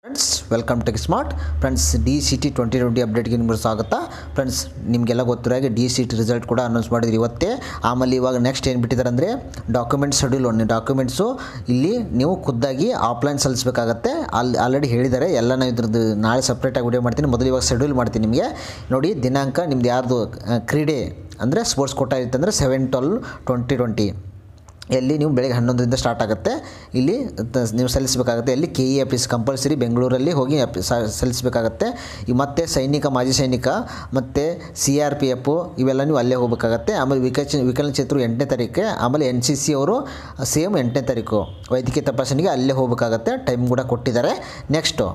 friends welcome tech smart friends D C T twenty twenty ಅಪ್ಡೇಟ್ಗೆ ನಿಮ್ಗೆ ಸ್ವಾಗತ friends ನಿಮಗೆಲ್ಲ ಗೊತ್ತಿರೋ ಹಾಗೆ ಡಿ ಸಿ ಟಿ ರಿಸಲ್ಟ್ ಕೂಡ ಅನೌನ್ಸ್ ಮಾಡಿದ್ರು ಇವತ್ತೇ ಆಮೇಲೆ ಇವಾಗ ನೆಕ್ಸ್ಟ್ ಏನು ಬಿಟ್ಟಿದ್ದಾರೆ ಅಂದರೆ ಡಾಕ್ಯುಮೆಂಟ್ಸ್ ಶೆಡ್ಯೂಲ್ ಒಂದು ಡಾಕ್ಯುಮೆಂಟ್ಸು ಇಲ್ಲಿ ನೀವು ಖುದ್ದಾಗಿ ಆಫ್ಲೈನ್ ಸಲ್ಲಿಸಬೇಕಾಗತ್ತೆ ಅಲ್ಲಿ ಆಲ್ರೆಡಿ ಹೇಳಿದ್ದಾರೆ ಎಲ್ಲ ನಾನು ಇದ್ರದ್ದು ನಾಳೆ ಸಪ್ರೇಟಾಗಿ ವಿಡಿಯೋ ಮಾಡ್ತೀನಿ ಮೊದಲು ಇವಾಗ ಶೆಡ್ಯೂಲ್ ಮಾಡ್ತೀನಿ ನಿಮಗೆ ನೋಡಿ ದಿನಾಂಕ ನಿಮ್ದು ಯಾರ್ದು ಆ, ಕ್ರೀಡೆ ಅಂದರೆ ಸ್ಪೋರ್ಟ್ಸ್ ಕೋಟ ಇರುತ್ತೆ ಅಂದರೆ ಸೆವೆನ್ ಟ್ವೆಲ್ ಟ್ವೆಂಟಿ ಟ್ವೆಂಟಿ ಎಲ್ಲಿ ನೀವು ಬೆಳಗ್ಗೆ ಹನ್ನೊಂದರಿಂದ ಸ್ಟಾರ್ಟ್ ಆಗುತ್ತೆ ಇಲ್ಲಿ ತ- ನೀವು ಸಲ್ಲಿಸಬೇಕಾಗುತ್ತೆ ಎಲ್ಲಿ ಕೆ ಇ ಆಫೀಸ್ ಕಂಪಲ್ಸರಿ ಬೆಂಗಳೂರಲ್ಲಿ ಹೋಗಿ ಅಪ್- ಸ- ಸಲ್ಲಿಸಬೇಕಾಗತ್ತೆ ಈ ಮತ್ತೆ ಸೈನಿಕ ಮಾಜಿ ಸೈನಿಕ ಮತ್ತು ಸಿ ಆರ್ ಪಿ ಎಫ್ ಇವೆಲ್ಲ ನೀವು ಅಲ್ಲೇ ಹೋಗಬೇಕಾಗತ್ತೆ ಆಮೇಲೆ ವಿಕಚ ವಿಕಲಚೇತರು ಎಂಟನೇ ತಾರೀಕು ಆಮೇಲೆ ಎನ್ ಸಿ ಸಿ ಅವರು ಸೇಮ್ ಎಂಟನೇ ತಾರೀಕು ವೈದ್ಯಕೀಯ ತಪಾಸಣೆಗೆ ಅಲ್ಲೇ ಹೋಗಬೇಕಾಗತ್ತೆ ಟೈಮ್ ಕೂಡ ಕೊಟ್ಟಿದ್ದಾರೆ next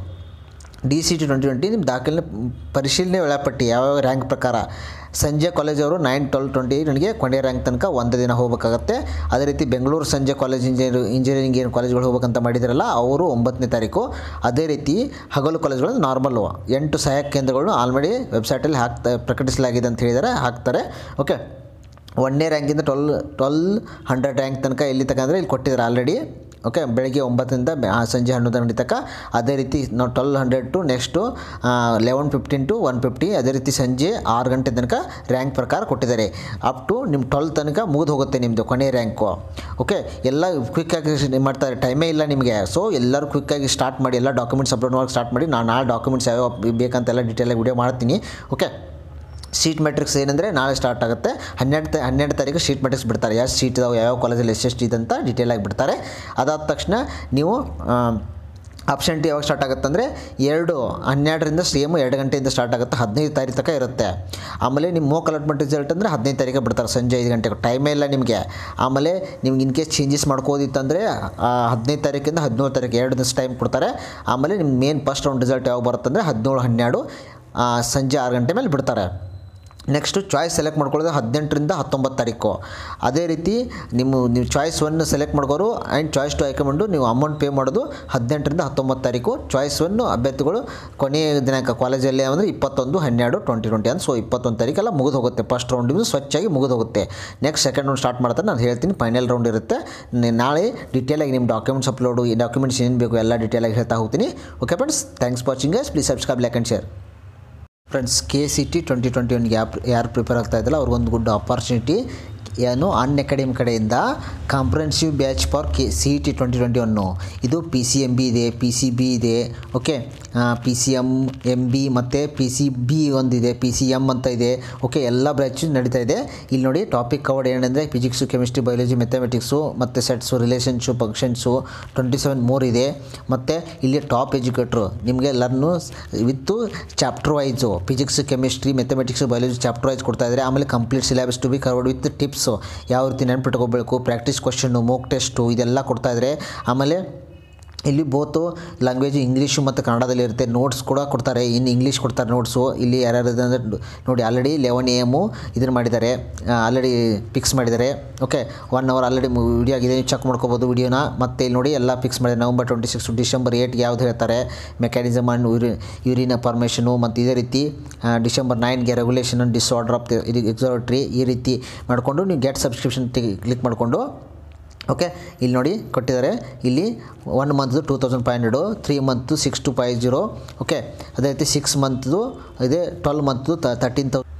D C T twenty twenty ನಿಮ್ಮ ದಾಖಲೆ ಪರಿಶೀಲನೆ ವೇಳಾಪಟ್ಟಿ ಯಾವ ರ್ಯಾಂಕ್ ಪ್ರಕಾರ ಸಂಜೆ ಕಾಲೇಜ್ ಅವರು ನೈನ್ ಟ್ವೆಲ್ ಟ್ವೆಂಟಿ ನನಗೆ ಕೊನೆಯ ರ್ಯಾಂಕ್ ತನಕ ಒಂದು ದಿನ ಹೋಗಬೇಕಾಗತ್ತೆ ಅದೇ ರೀತಿ ಬೆಂಗಳೂರು ಸಂಜೆ ಕಾಲೇಜ್ ಇಂಜಿನಿಯರ್ ಇಂಜಿನಿಯರಿಂಗ್ ಏನು ಕಾಲೇಜ್ಗಳು ಹೋಗ್ಬೇಕಂತ ಮಾಡಿದಾರಲ್ಲ ಅವರು ಒಂಬತ್ತನೇ ತಾರೀಕು ಅದೇ ರೀತಿ ಹಗಲು ಕಾಲೇಜ್ಗಳು ನಾರ್ಮಲ್ಲು ಎಂಟು ಸಹಾಯಕ ಕೇಂದ್ರಗಳು ಆಲ್ರೆಡಿ ವೆಬ್ಸೈಟಲ್ಲಿ ಹಾಕ್ತಾ ಪ್ರಕಟಿಸಲಾಗಿದೆ ಅಂತ ಹೇಳಿದ್ದಾರೆ ಹಾಕ್ತಾರೆ ಓಕೆ ಒಂದನೇ ರ್ಯಾಂಕಿಂದ ಟ್ವೆಲ್ ಟ್ವೆಲ್ ಹಂಡ್ರೆಡ್ ರ್ಯಾಂಕ್ ತನಕ ಎಲ್ಲಿ ತನಕ ಅಂದರೆ ಇಲ್ಲಿ ಕೊಟ್ಟಿದ್ದಾರೆ ಆಲ್ರೆಡಿ ಓಕೆ ಬೆಳಗ್ಗೆ ಒಂಬತ್ತರಿಂದ ಬೆ- ಆ, ಸಂಜೆ ಹನ್ನೊಂದು ಗಂಟೆ ತನಕ ಅದೇ ರೀತಿ ನಾವು twelve hundred to next eleven fifteen to one fifty ಅದೇ ರೀತಿ ಸಂಜೆ ಆರು ಗಂಟೆ ತನಕ ರ್ಯಾಂಕ್ ಪ್ರಕಾರ ಕೊಟ್ಟಿದ್ದಾರೆ ಅಪ್ ಟು ನಿಮ್ಮ ಟ್ವೆಲ್ ತನಕ ಮುಗಿದು ಹೋಗುತ್ತೆ ನಿಮ್ಮದು ಕೊನೆಯ ರ್ಯಾಂಕು ಓಕೆ ಎಲ್ಲ ಕ್ವಿಕ್ಕಾಗಿ ಮಾಡ್ತಾರೆ ಟೈಮೇ ಇಲ್ಲ ನಿಮಗೆ ಸೊ ಎಲ್ಲರೂ ಕ್ವಿಕ್ಕಾಗಿ ಸ್ಟಾರ್ಟ್ ಮಾಡಿ ಎಲ್ಲ ಡಾಕ್ಯುಮೆಂಟ್ಸ್ ಅಪ್ಲೋಡ್ ಮಾಡೋಕೆ ಸ್ಟಾರ್ಟ್ ಮಾಡಿ ನಾನು ನಾಳೆ ಡಾಕ್ಯುಮೆಂಟ್ಸ್ ಯಾವ್ಯಾವ ಬೇಕಂತೆಲ್ಲ ಡೀಟೇಲಾಗಿ ವಿಡಿಯೋ ಮಾಡ್ತೀನಿ ಓಕೆ ಶೀಟ್ ಮೆಟ್ರಿಕ್ಸ್ ಏನಂದರೆ ನಾಳೆ ಸ್ಟಾರ್ಟ್ ಆಗುತ್ತೆ ಹನ್ನೆರಡು ತ ಹನ್ನೆರಡು ತಾರೀಕು ಶೀಟ್ ಮೆಟ್ರಿಕ್ಸ್ ಬಿಡ್ತಾರೆ ಯಾವ ಸೀಟ್ ಇದಾವೆ ಯಾವ ಕಾಲೇಜಲ್ಲಿ ಎಷ್ಟೆಷ್ಟು ಇದೆ ಅಂತ ಡೀಟೇಲಾಗಿ ಬಿಡ್ತಾರೆ ಅದಾದ ತಕ್ಷಣ ನೀವು ಆಪ್ಷನ್ ಟಿ ಯಾವಾಗ ಸ್ಟಾರ್ಟ್ ಆಗುತ್ತೆ ಅಂದರೆ ಎರಡು ಹನ್ನೆರಡರಿಂದ ಸೇಮ್ ಎರಡು ಗಂಟೆಯಿಂದ ಸ್ಟಾರ್ಟ್ ಆಗುತ್ತೆ ಹದಿನೈದು ತಾರೀಕು ತನಕ ಇರುತ್ತೆ ಆಮೇಲೆ ನಿಮ್ಮ ಮೋಕ್ ಅಲಾಟ್ಮೆಂಟ್ ರಿಸಲ್ಟ್ ಅಂದರೆ ಹದಿನೈದು ತಾರೀಕು ಬಿಡ್ತಾರೆ ಸಂಜೆ ಐದು ಗಂಟೆಗೆ ಟೈಮೇ ಇಲ್ಲ ನಿಮಗೆ ಆಮೇಲೆ ನಿಮ್ಗೆ ಇನ್ ಕೇಸ್ ಚೇಂಜಸ್ ಮಾಡ್ಕೋದಿತ್ತಂದರೆ ಹದಿನೈದು ತಾರೀಕಿಂದ ಹದಿನೇಳು ತಾರೀಕು ಎರಡು ದಿವಸ ಟೈಮ್ ಕೊಡ್ತಾರೆ ಆಮೇಲೆ ನಿಮ್ಮ ಮೇನ್ ಫಸ್ಟ್ ರೌಂಡ್ ರಿಸಲ್ಟ್ ಯಾವಾಗ ಬರುತ್ತೆ ಅಂದರೆ ಹದಿನೇಳು ಹನ್ನೆರಡು ಆ, ಸಂಜೆ ಆರು ಗಂಟೆ ಮೇಲೆ ಬಿಡ್ತಾರೆ ನೆಕ್ಸ್ಟು ಚಾಯ್ಸ್ ಸೆಲೆಕ್ಟ್ ಮಾಡ್ಕೊಳ್ಳೋದು ಹದಿನೆಂಟರಿಂದ ಹತ್ತೊಂಬತ್ತು ತಾರೀಕು ಅದೇ ರೀತಿ ನಿಮ್ಮ ನೀವು ಚಾಯ್ಸ್ ಒನ್ ಸೆಲೆಕ್ಟ್ ಮಾಡ್ಕೋರು ಆ್ಯಂಡ್ ಚಾಯ್ಸ್ ಟು ಆಯ್ಕೊಂಡು ನೀವು ಅಮೌಂಟ್ ಪೇ ಮಾಡೋದು ಹದಿನೆಂಟರಿಂದ ಹತ್ತೊಂಬತ್ತು ತಾರೀಕು ಚಾಯ್ಸ್ ಒನ್ನು ಅಭ್ಯರ್ಥಿಗಳು ಕೊನೆಯ ದಿನಾಂಕ ಕಾಲೇಜಲ್ಲಿ ಅಂದರೆ ಇಪ್ಪತ್ತೊಂದು ಹನ್ನೆರಡು ಟ್ವೆಂಟಿ ಟ್ವೆಂಟಿ ಅಂತ ಸೊ ಇಪ್ಪತ್ತೊಂದು ತಾರೀಕೆಲ್ಲ ಮುಗಿದು ಹೋಗುತ್ತೆ ಫಸ್ಟ್ ರೌಂಡ್ ಇದು ಸ್ವಚ್ಛಾಗಿ ಮುಗಿದು ಹೋಗುತ್ತೆ ನೆಕ್ಸ್ಟ್ ಸೆಕೆಂಡ್ ರೌಂಡ್ ಸ್ಟಾರ್ಟ್ ಮಾಡ್ತಾರೆ ನಾನು ಹೇಳ್ತೀನಿ ಫೈನಲ್ ರೌಂಡ್ ಇರುತ್ತೆ ನೆ- ನಾಳೆ ಡೀಟೇಲಾಗಿ ನಿಮ್ಮ ಡಾಕ್ಯುಮೆಂಟ್ಸ್ ಅಪ್ಲೋಡು ಈ ಡಾಕ್ಯುಮೆಂಟ್ಸ್ ಏನು ಬೇಕು ಎಲ್ಲ ಡೀಟೇಲಾಗಿ ಹೇಳ್ತಾ ಹೋಗ್ತೀನಿ okay friends thanks for watching guys please subscribe like and share friends K C T twenty twenty ಒನ್ಗೆ ಯಾರು ಯಾರು ಪ್ರಿಪೇರ್ ಆಗ್ತಾ ಇದ್ದಲ್ಲ ಅವ್ರಿಗೊಂದು ಗುಡ್ ಆಪರ್ಚುನಿಟಿ ಏನು ಅನ್ ಅಕಾಡೆಮಿ ಕಡೆಯಿಂದ comprehensive batch for K C T twenty twenty one ಇದು P C M B ಇದೆ ಪಿ ಸಿ ಬಿ ಇದೆ okay P C M M B ಮತ್ತು ಪಿ ಸಿ ಬಿ ಒಂದಿದೆ ಪಿ ಸಿ ಎಮ್ ಅಂತ ಇದೆ okay ಎಲ್ಲ batch ನಡೀತಾ ಇದೆ ಇಲ್ಲಿ ನೋಡಿ ಟಾಪಿಕ್ ಕವರ್ಡ್ ಏನಂದರೆ ಫಿಸಿಕ್ಸು ಕೆಮಿಸ್ಟ್ರಿ ಬಯಾಲಜಿ ಮೆಥಮೆಟಿಕ್ಸು ಮತ್ತು sets relations functions twenty seven ಮೂರ್ ಇದೆ ಮತ್ತು ಇಲ್ಲಿ ಟಾಪ್ ಎಜುಕೇಟ್ರು ನಿಮಗೆ learn with chapter wise physics chemistry mathematics biology chapter wise ಕೊಡ್ತಾ ಇದ್ದಾರೆ ಆಮೇಲೆ complete syllabus to be covered with tips ಯಾವ ರೀತಿ ನೆನ್ಪಿಟ್ಕೋಬೇಕು ಪ್ರಾಕ್ಟೀಸ್ ಕ್ವಶನ್ನು ಮೋಕ್ ಟೆಸ್ಟು ಇದೆಲ್ಲ ಕೊಡ್ತಾ ಇದ್ದಾರೆ ಆಮೇಲೆ ಇಲ್ಲಿ ಬೋತು ಲ್ಯಾಂಗ್ವೇಜ್ ಇಂಗ್ಲೀಷು ಮತ್ತು ಕನ್ನಡದಲ್ಲಿ ಇರುತ್ತೆ ನೋಟ್ಸ್ ಕೂಡ ಕೊಡ್ತಾರೆ ಇನ್ನು ಇಂಗ್ಲೀಷ್ ಕೊಡ್ತಾರೆ ನೋಟ್ಸು ಇಲ್ಲಿ ಯಾರ್ಯಾರು ಇದೆ ಅಂದರೆ ನೋಡಿ ಆಲ್ರೆಡಿ ಲೆವೆನ್ ಎ ಎಮು ಇದನ್ನು ಮಾಡಿದ್ದಾರೆ ಆಲ್ರೆಡಿ ಫಿಕ್ಸ್ ಮಾಡಿದ್ದಾರೆ okay one hour already video ಆಗಿದೆ ನೀವು ಚೆಕ್ ಮಾಡ್ಕೋಬೋದು ವಿಡಿಯೋನ ಮತ್ತು ಇಲ್ಲಿ ನೋಡಿ ಎಲ್ಲ ಫಿಕ್ಸ್ ಮಾಡಿದ್ದಾರೆ ನವಂಬರ್ ಟ್ವೆಂಟಿ ಸಿಕ್ಸ್ ಡಿಸೆಂಬರ್ ಏಯ್ಟ್ಗೆ ಯಾವ್ದು ಹೇಳ್ತಾರೆ ಮೆಕ್ಯಾನಿಸಮ್ ಆ್ಯಂಡ್ ಯೂರಿ ಯೂರಿನ ಫಾರ್ಮೇಷನು ಮತ್ತು ಇದೇ ರೀತಿ ಆ, ಡಿಸೆಂಬರ್ ನೈನ್ಗೆ ರೆಗ್ಯುಲೇಷನ್ ಆ್ಯಂಡ್ ಡಿಸಾರ್ಡರ್ ಆಫ್ ಇದು ಎಕ್ಸಾರ್ಟ್ರಿ ಈ ರೀತಿ ಮಾಡಿಕೊಂಡು ನೀವು ಗೆಟ್ ಸಬ್ಸ್ಕ್ರಿಪ್ಷನ್ ಕ್ಲಿಕ್ ಮಾಡಿಕೊಂಡು ಓಕೆ ಇಲ್ಲಿ ನೋಡಿ ಕೊಟ್ಟಿದ್ದಾರೆ ಇಲ್ಲಿ one month two thousand five hundred three month six to five zero okay ಅದೇ ರೀತಿ ಸಿಕ್ಸ್ ಮಂತ್ದು ಇದೆ ಟ್ವೆಲ್ ಮಂತ್ದು ತರ್ಟೀನ್ ತೌ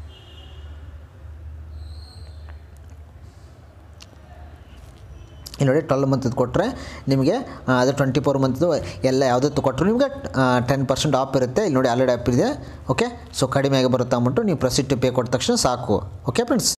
ಇಲ್ಲಿ ನೋಡಿ ಟ್ವೆಲ್ ಮಂತ್ದು ಕೊಟ್ಟರೆ ನಿಮಗೆ ಆ, ಅದೇ ಟ್ವೆಂಟಿ ಫೋರ್ ಮಂತ್ದು ಎಲ್ಲ ಯಾವುದತ್ತು ಕೊಟ್ಟರು ನಿಮಗೆ ಟೆನ್ ಪರ್ಸೆಂಟ್ ಆಫ್ ಇರುತ್ತೆ ಇಲ್ಲಿ ನೋಡಿ ಆಲ್ರೆಡಿ ಆಪ್ ಇದೆ ಓಕೆ ಸೊ ಕಡಿಮೆಯಾಗಿ ಬರುತ್ತೆ ಅಂದ್ಬಿಟ್ಟು ನೀವು ಪ್ರೊಸೀಡ್ ಟು ಪೇ ಕೊಟ್ಟ ತಕ್ಷಣ ಸಾಕು ಓಕೆ ಫ್ರೆಂಡ್ಸ್